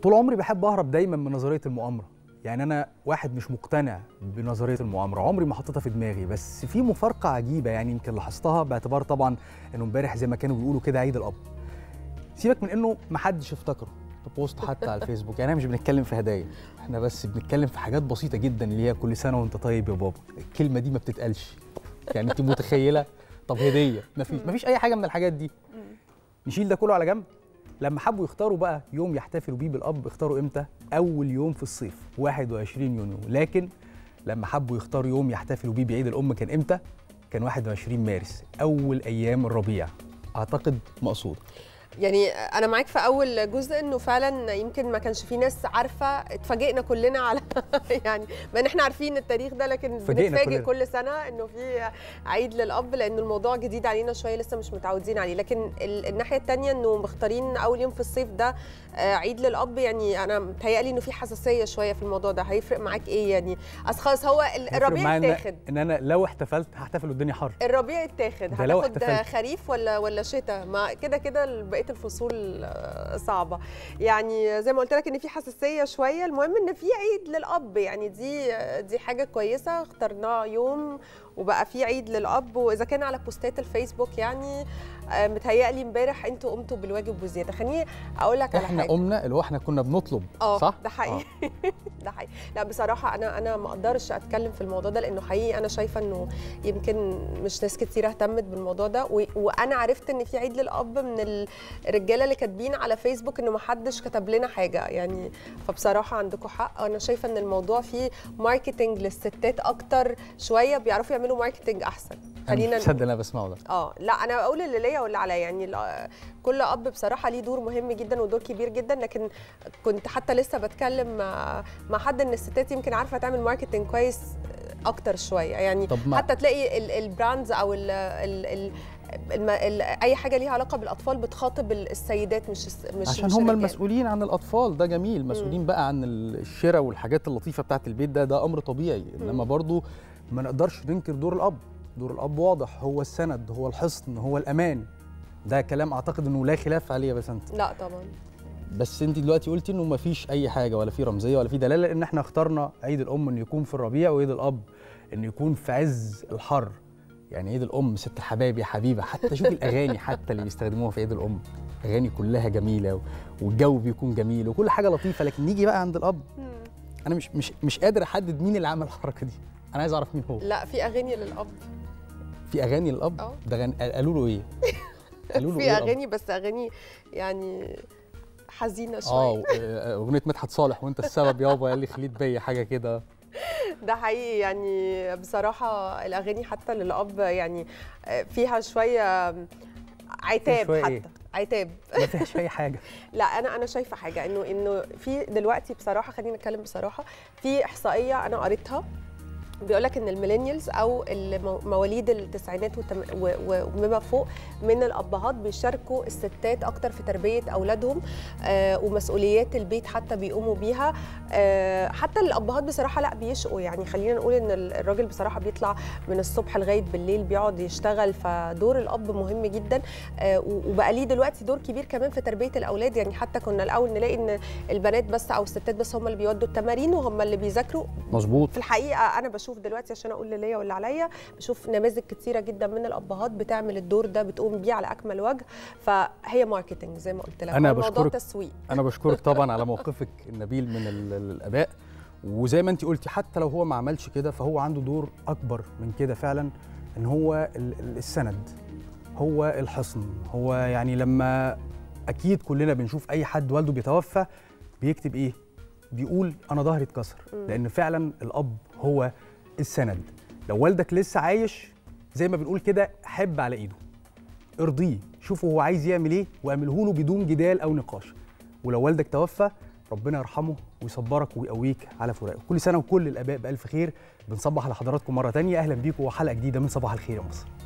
طول عمري بحب اهرب دايما من نظريه المؤامره يعني انا واحد مش مقتنع بنظريه المؤامره عمري ما حطيتها في دماغي بس في مفارقه عجيبه يعني يمكن لاحظتها باعتبار طبعا انه امبارح زي ما كانوا بيقولوا كده عيد الاب سيبك من انه ما حدش افتكره في بوست حتى على الفيسبوك يعني احنا مش بنتكلم في هدايا احنا بس بنتكلم في حاجات بسيطه جدا اللي هي كل سنه وانت طيب يا بابا الكلمه دي ما بتتقالش يعني انت متخيله طب هديه مفيش مفيش اي حاجه من الحاجات دي نشيل ده كله على جنب لما حبوا يختاروا بقى يوم يحتفلوا بيه بالاب اختاروا امتى اول يوم في الصيف 21 يونيو لكن لما حبوا يختاروا يوم يحتفلوا بيه بعيد الام كان امتى كان 21 مارس اول ايام الربيع اعتقد مقصود يعني انا معاك في اول جزء انه فعلا يمكن ما كانش في ناس عارفه اتفاجئنا كلنا على يعني ما ان احنا عارفين التاريخ ده لكن فاجئنا بنتفاجئ كلنا. كل سنه انه في عيد للاب لان الموضوع جديد علينا شويه لسه مش متعودين عليه لكن ال- الناحيه الثانيه انه مختارين اول يوم في الصيف ده آه، عيد للاب يعني انا متهيألي انه في حساسيه شويه في الموضوع ده هيفرق معاك ايه يعني اصل خلاص هو ال- هيفرق الربيع معايا إن- اتاخد ان انا لو احتفلت هحتفل والدنيا حر الربيع اتاخد ده لو هتاخد احتفلت. خريف ولا ولا شتاء ما كده كده بقيه الفصول آه، صعبه يعني زي ما قلت لك ان في حساسيه شويه المهم ان في عيد للاب يعني دي دي حاجه كويسه اخترناه يوم وبقى في عيد للاب واذا كان على بوستات الفيسبوك يعني آه، متهيألي امبارح انتوا قمتوا بالواجب وزياده خليني اقول لك على احنا حاجه قمنا اللي هو احنا كنا بنطلب اه صح ده حقيقي ده حقيقي لا بصراحه انا انا ما اقدرش اتكلم في الموضوع ده لانه حقيقي انا شايفه انه يمكن مش ناس كتير اهتمت بالموضوع ده و... وانا عرفت ان في عيد للاب من ال- الرجاله اللي كاتبين على فيسبوك انه ما حدش كتب لنا حاجه يعني فبصراحه عندكم حق انا شايفه ان الموضوع فيه ماركتنج للستات اكتر شويه بيعرفوا يعملوا ماركتنج احسن خلينا خلينا مش مصدق اللي انا بسمعه ده اه لا انا بقول اللي ليا واللي عليا يعني ال- كل اب بصراحه ليه دور مهم جدا ودور كبير جدا لكن كنت حتى لسه بتكلم مع مع حد ان الستات يمكن عارفه تعمل ماركتنج كويس اكتر شويه يعني طب ما- حتى تلاقي ال- البراندز او ال ال ال الم... ال... اي حاجه ليها علاقه بالاطفال بتخاطب السيدات مش الس- مش عشان مش هم الرجال. المسؤولين عن الاطفال ده جميل مسؤولين بقى عن الشراء والحاجات اللطيفه بتاعت البيت ده ده امر طبيعي انما برضو ما نقدرش ننكر دور الاب دور الاب واضح هو السند هو الحصن هو الامان ده كلام اعتقد انه لا خلاف عليه يا بسنت لا طبعا بس انت دلوقتي قلتي انه ما فيش اي حاجه ولا في رمزيه ولا في دلاله ان احنا اخترنا عيد الام انه يكون في الربيع وعيد الاب انه يكون في عز الحر يعني عيد الام ست الحبايب يا حبيبه حتى شوفي الاغاني حتى اللي بيستخدموها في عيد الام اغاني كلها جميله والجو بيكون جميل وكل حاجه لطيفه لكن نيجي بقى عند الاب انا مش مش مش قادر احدد مين اللي عمل الحركه دي انا عايز اعرف مين هو لا في اغاني للاب في اغاني للاب اه. ده غن... قالوا له ايه قالوا له في ايه الأب؟ اغاني بس اغاني يعني حزينه اه شويه و- اغنيه مدحت صالح وانت السبب يابا اللي خليت بيا حاجه كده ده حقيقي يعني بصراحة الأغاني حتى للأب يعني فيها شوية عتاب شوية حتى إيه؟ عتاب ما فيهاش اي حاجه لا انا انا شايفه حاجه انه انه في دلوقتي بصراحه خلينا نتكلم بصراحه في احصائيه انا قريتها بيقول لك ان الميلينيالز او المو- مواليد التسعينات والتم- و- و- وما فوق من الابهات بيشاركوا الستات اكتر في تربيه اولادهم آه ومسؤوليات البيت حتى بيقوموا بيها آه حتى الابهات بصراحه لا بيشقوا يعني خلينا نقول ان ال- الراجل بصراحه بيطلع من الصبح لغايه بالليل بيقعد يشتغل فدور الاب مهم جدا آه و- وبقى ليه دلوقتي دور كبير كمان في تربيه الاولاد يعني حتى كنا الاول نلاقي ان البنات بس او الستات بس هم اللي بيودوا التمارين وهم اللي بيذاكروا مظبوط في الحقيقه انا بشوف دلوقتي عشان اقول اللي ليا واللي عليا بشوف نماذج كتيره جدا من الابهات بتعمل الدور ده بتقوم بيه على اكمل وجه فهي ماركتنج زي ما قلت لك أنا هو الموضوع بشكرك. تسويق انا بشكرك طبعا على موقفك النبيل من ال- ال- الاباء وزي ما انت قلتي حتى لو هو ما عملش كده فهو عنده دور اكبر من كده فعلا ان هو ال- ال- السند هو الحصن هو يعني لما اكيد كلنا بنشوف اي حد والده بيتوفى بيكتب ايه بيقول انا ظهري اتكسر لان فعلا الاب هو السند لو والدك لسه عايش زي ما بنقول كده حب على ايده ارضيه شوفوا هو عايز يعمل ايه واعمله له بدون جدال او نقاش ولو والدك توفى ربنا يرحمه ويصبرك ويقويك على فراقه كل سنه وكل الاباء بالف خير بنصبح على حضراتكم مره تانية اهلا بيكم وحلقه جديده من صباح الخير يا مصر